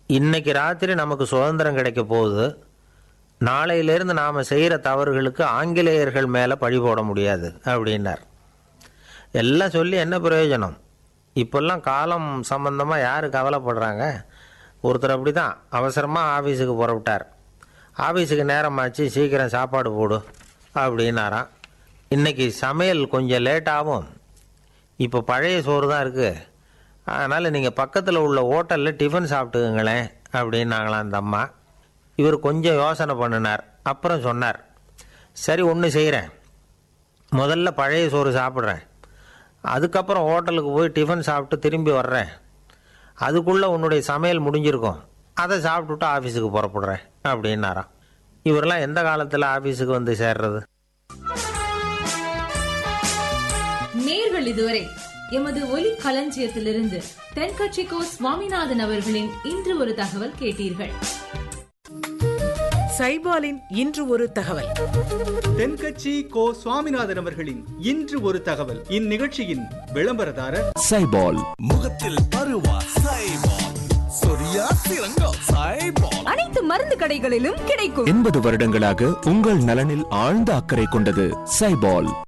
இன்னைக்கு ராத்திரி நமக்கு சுதந்திரம் கிடைக்க போகுது நாளையிலேருந்து நாம் செய்கிற தவறுகளுக்கு ஆங்கிலேயர்கள் மேலே பழி போட முடியாது அப்படின்னார் எல்லாம் சொல்லி என்ன பிரயோஜனம் இப்போல்லாம் காலம் சம்பந்தமாக யார் கவலைப்படுறாங்க ஒருத்தர் அப்படி தான் அவசரமாக ஆஃபீஸுக்கு புறப்பட்டார் ஆஃபீஸுக்கு நேரமாச்சு சீக்கிரம் சாப்பாடு போடு அப்படின்னாராம் இன்னைக்கு சமையல் கொஞ்சம் லேட் ஆகும் இப்போ பழைய சோறு தான் இருக்குது அதனால் நீங்கள் பக்கத்தில் உள்ள ஹோட்டலில் டிஃபன் சாப்பிட்டுக்குங்களேன் அப்படின்னாங்களாம் அந்த அம்மா இவர் கொஞ்சம் யோசனை பண்ணினார் அப்புறம் சொன்னார் சரி ஒன்று செய்கிறேன் முதல்ல பழைய சோறு சாப்பிட்றேன் அதுக்கப்புறம் ஹோட்டலுக்கு போய் டிஃபன் சாப்பிட்டு திரும்பி வர்றேன் அதுக்குள்ளே உன்னுடைய சமையல் முடிஞ்சிருக்கும் அதை சாப்பிட்டுட்டு ஆஃபீஸுக்கு புறப்படுறேன் அப்படின்னாராம் இவரெல்லாம் எந்த காலத்தில் ஆஃபீஸுக்கு வந்து சேர்றது நேர்கள் இதுவரை எமது ஒலி களஞ்சியத்திலிருந்து தென்கட்சிக்கோ சுவாமிநாதன் அவர்களின் இன்று ஒரு தகவல் கேட்டீர்கள் சைபாலின் இன்று ஒரு தகவல் தென்கட்சி கோ சுவாமிநாதன் அவர்களின் இன்று ஒரு தகவல் இந்நிகழ்ச்சியின் விளம்பரதாரர் சைபால் முகத்தில் பருவா சைபால் சொரியா சிறங்கோ சைபால் அனைத்து மருந்து கடைகளிலும் கிடைக்கும் எண்பது வருடங்களாக உங்கள் நலனில் ஆழ்ந்த அக்கறை கொண்டது சைபால்